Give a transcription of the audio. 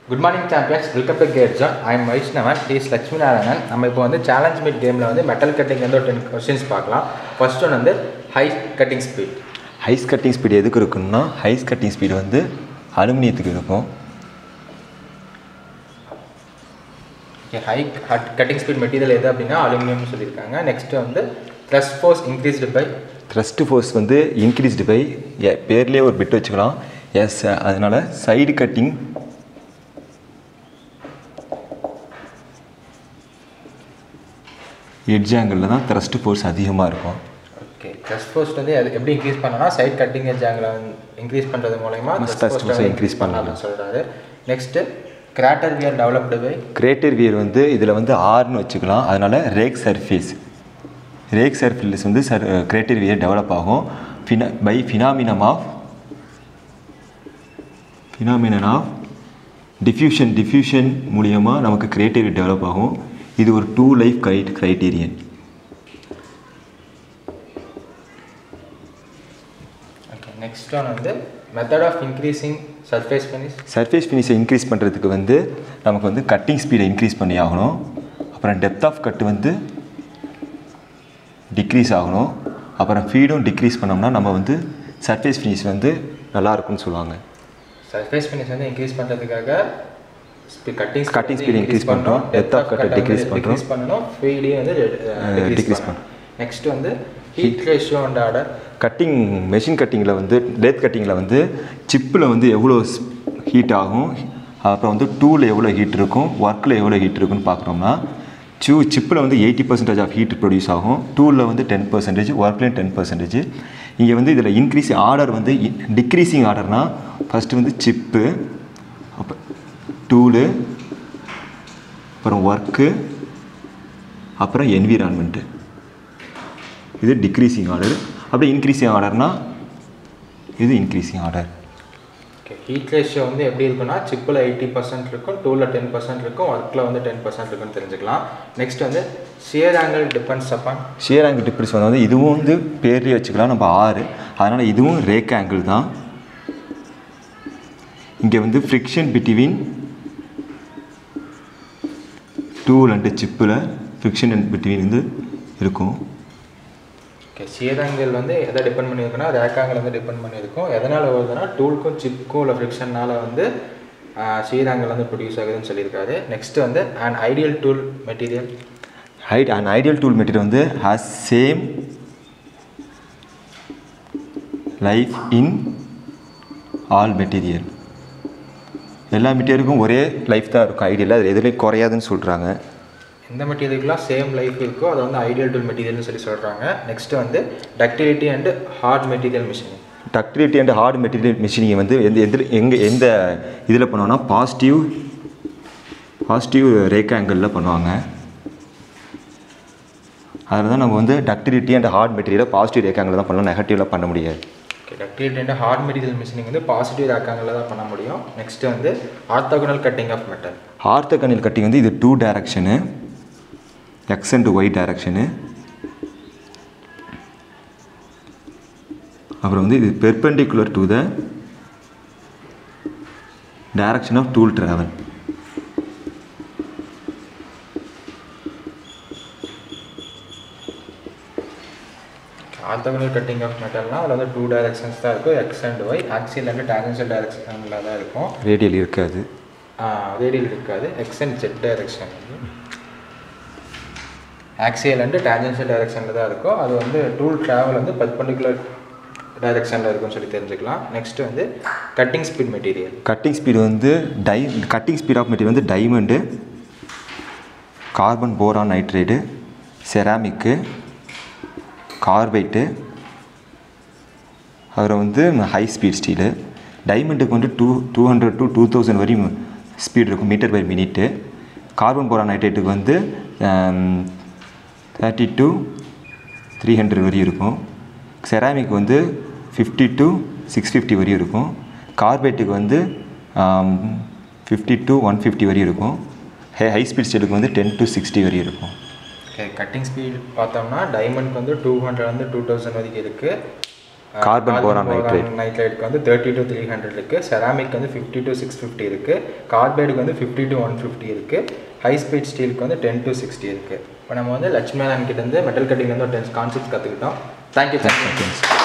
Good morning champions welcome to GATE zone I am Vaishnavan is Lakshmi Narayanan நம்ம இப்போ வந்து challenge meet கேமில் வந்து மெட்டல் கட்டிங் வந்து ஒரு டென் கொஸ்டின்ஸ் பார்க்கலாம் ஃபர்ஸ்ட் ஒன் வந்து high cutting speed highs cutting speed எதுக்கு இருக்குன்னா ஹைஸ் கட்டிங் ஸ்பீடு வந்து அலுமினியத்துக்கு இருக்கும் okay high cutting speed material எது அப்படின்னா அலுமினியம்னு சொல்லியிருக்காங்க நெக்ஸ்ட் வந்து thrust force increased by thrust force வந்து இன்க்ரீஸ்டு பை பேர்லேயே ஒரு பிட் வச்சுக்கலாம் எஸ் அதனால் சைடு கட்டிங் எட்ஜ் ஆங்கிளில் தான் த்ரஸ்ட் ஃபோர்ஸ் அதிகமாக இருக்கும் ஓகே த்ரஸ்ட் ஃபோர்ஸ் வந்து அது எப்படி இன்க்ரீஸ் பண்ணனா side cutting edge angle increase பண்ணுறது மூலயமா Thrust force அ increase பண்ணலாம். சொல்கிறாரு next greater wear developed by greater wear வந்து இதில் வந்து ஆர்னு வச்சுக்கலாம் அதனால் ரேக் சர்ஃபேஸ் ரேக் சர்ஃபேஸ் வந்து சர் கிரேட்டர் வியர் டெவலப் ஆகும் ஃபினா by phenomenon of phenomenon of diffusion diffusion மூலியமாக நமக்கு கிரியேட்டிவ் டெவலப் ஆகும் இது ஒரு டூ லைஃப் கிரைட் க்ரைட்டீரியன் ஓகே நெக்ஸ்ட் ஒன் வந்து method of increasing surface finish surface ஃபினிஷை increase பண்ணுறதுக்கு வந்து நமக்கு வந்து கட்டிங் ஸ்பீடை இன்க்ரீஸ் பண்ணி ஆகணும் அப்புறம் டெப்த் ஆஃப் கட் வந்து டிக்ரீஸ் ஆகணும் அப்புறம் ஃபீடும் டிக்ரீஸ் பண்ணோம்னா நம்ம வந்து சர்ஃபேஸ் ஃபினிஷ் வந்து நல்லா இருக்கும்னு சொல்லுவாங்க சர்ஃபேஸ் ஃபினிஷ் வந்து இன்க்ரீஸ் பண்ணுறதுக்காக கட்டிங் Cutting speed increase பண்றோம். Depth of cut decrease பண்றோம். டிக்ரீஸ் பண்ணணும் ஃபீடையும் வந்து decrease டிக்ரீஸ் பண்ணணும் நெக்ஸ்ட் வந்து heat ratio and order cutting machine கட்டிங்கில் வந்து லேத் கட்டிங்கில் வந்து சிப்பில் வந்து எவ்வளோ ஹீட் ஆகும் அப்புறம் வந்து டூவில் எவ்வளோ ஹீட் இருக்கும் ஒர்க்கில் எவ்வளோ ஹீட் இருக்குன்னு பார்க்குறோம்னா சூ சிப்பில் வந்து eighty percentage of heat produce ஆகும் டூவில் வந்து டென் பர்சன்டேஜ் ஒர்க்லேயும் டென் பர்சன்டேஜ் இங்கே வந்து இதில் இன்க்ரீஸ் ஆர்டர் வந்து டிக்ரீசிங் ஆர்டர்னால் ஃபஸ்ட்டு வந்து சிப்பு அப்போ டூலு அப்புறம் ஒர்க்கு அப்புறம் என்விரான்மெண்ட்டு இது டிக்ரீசிங் ஆர்டர் அப்படியே இன்க்ரீசிங் ஆர்டர்னா இது increasing order okay heat ratio வந்து எப்படி இருக்குன்னா சிப்பில் எயிட்டி பர்சன்ட் இருக்கும் டூவில் டென் பர்சன்ட் இருக்கும் ஒர்க்கில் வந்து டென் பர்சன்ட் இருக்குன்னு தெரிஞ்சுக்கலாம் நெக்ஸ்ட் வந்து shear angle depends upon shear angle டிப்ரிஸ் வந்து இதுவும் வந்து பேர்லேயே வச்சுக்கலாம் நம்ம ஆறு அதனால் இதுவும் ரேக் ஆங்கிள் தான் இங்கே வந்து ஃப்ரிக்ஷன் பிட்வீன் டூல் அண்டு சிப்பில் ஃப்ரிக்ஷன் பிட்வீன் வந்து இருக்கும் ஓகே ஷியர் ஆங்கிள் வந்து எதை டிபெண்ட் பண்ணியிருக்குன்னா ரேக் ஆங்கிள் வந்து டிபெண்ட் பண்ணியிருக்கும் எதனால் வருதுன்னா டூலுக்கும் சிப்புக்கும் உள்ள ஃப்ரிக்ஷனால் வந்து ஷியர் ஆங்கிள் வந்து ப்ரொடியூஸ் ஆகுதுன்னு சொல்லியிருக்காரு நெக்ஸ்ட் வந்து அண்ட் ஐடியல் டூல் மெட்டீரியல் ஹைட் அண்ட் ஐடியல் டூல் மெட்டீரியல் வந்து has same life in all material எல்லா மெட்டீரியலுக்கும் ஒரே லைஃப் தான் இருக்கும் ஐடியல் அது எதுலேயும் குறையாதுன்னு சொல்கிறாங்க எந்த மெட்டீரியலுக்குலாம் சேம் லைஃப் இருக்கோ அதை வந்து ஐடியல் டூல் மெட்டீரியல்னு சொல்லி சொல்கிறாங்க நெக்ஸ்ட் வந்து ductility and hard material machine ductility and hard material machining வந்து எந்த எந்த எங்கே எந்த இதில் பண்ணுவோம்னா பாசிட்டிவ் பாசிட்டிவ் ரேக் ஆங்கிளில் பண்ணுவாங்க அதில் தான் நம்ம வந்து டக்டிலிட்டி அண்ட் ஹார்ட் மெட்டீரியலை பாசிட்டிவ் ரேக் ஆங்கிள் தான் பண்ணலாம் நெகட்டிவ்லாம் பண்ண முடியாது okay ductility and hard material machining வந்து பாசிட்டிவ் ரேக் ஆங்கிளில் தான் பண்ண முடியும் நெக்ஸ்ட் வந்து ஆர்த்தோகனல் கட்டிங் ஆஃப் மெட்டல் ஆர்த்த கண்ணில் கட்டிங் வந்து இது two direction x and y direction அப்புறம் வந்து இது perpendicular to the direction of tool travel orthogonal cutting of மெட்டல்னா அதில் வந்து டூ டைரக்ஷன்ஸ் தான் இருக்கும் x and y axial and tangential டைரக்ஷனில் தான் இருக்கும் ரேடியல் இருக்காது ரேடியல் இருக்காது x and z direction axial and tangential டைரக்ஷனில் தான் இருக்கும் அது வந்து டூல் ட்ராவல் வந்து பர்பண்டிகுலர் டைரக்ஷனில் இருக்கும்னு சொல்லி தெரிஞ்சுக்கலாம் நெக்ஸ்ட் வந்து cutting speed material cutting speed வந்து டை கட்டிங் ஸ்பீட் ஆஃப் மெட்டீரியல் வந்து diamond carbon boron nitrate ceramic carbide அப்புறம் வந்து ஹை ஸ்பீட் ஸ்டீலு டைமண்டுக்கு வந்து two two hundred to two thousand வரையும் ஸ்பீட் இருக்கும் metre per minute carbon boron நைட்ரேட்டுக்கு வந்து தேர்ட்டி டு த்ரீ ஹண்ட்ரட் வரையும் இருக்கும் செராமிக் வந்து ஃபிஃப்டி டு சிக்ஸ் ஃபிஃப்டி வரையும் இருக்கும் கார்பேட்டுக்கு வந்து ஃபிஃப்டி டு ஒன் ஃபிஃப்டி வரையும் இருக்கும் ஹை ஹை ஸ்பீட் ஸ்டீலுக்கு வந்து டென் டு சிக்ஸ்டி வரையும் இருக்கும் ஓகே கட்டிங் ஸ்பீட் பார்த்தோம்னா டைமண்ட்க்கு வந்து டூ ஹண்ட்ரட் வந்து டூ தௌசண்ட் வரைக்கும் இருக்குது Carbon boron nitride. நைட்ரைடுக்கு வந்து தேர்ட்டி டு த்ரீ ஹண்ட்ரட் இருக்குது செராமிக் வந்து ஃபிஃப்டி டு சிக்ஸ் ஃபிஃப்டி இருக்குது கார்பைடுக்கு வந்து ஃபிஃப்டி டு ஒன் ஃபிஃப்டி இருக்குது ஹை ஸ்பீட் ஸ்டீலுக்கு வந்து டென் டு சிக்ஸ்டி இருக்குது இப்போ நம்ம வந்து லட்சுமி நாராயண் கிட்ட இருந்து மெட்டல் கட்டிங்லேருந்து ஒரு டென் கான்செப்ட் கற்றுக்கிட்டோம் தேங்க்யூ தேங்க்யூ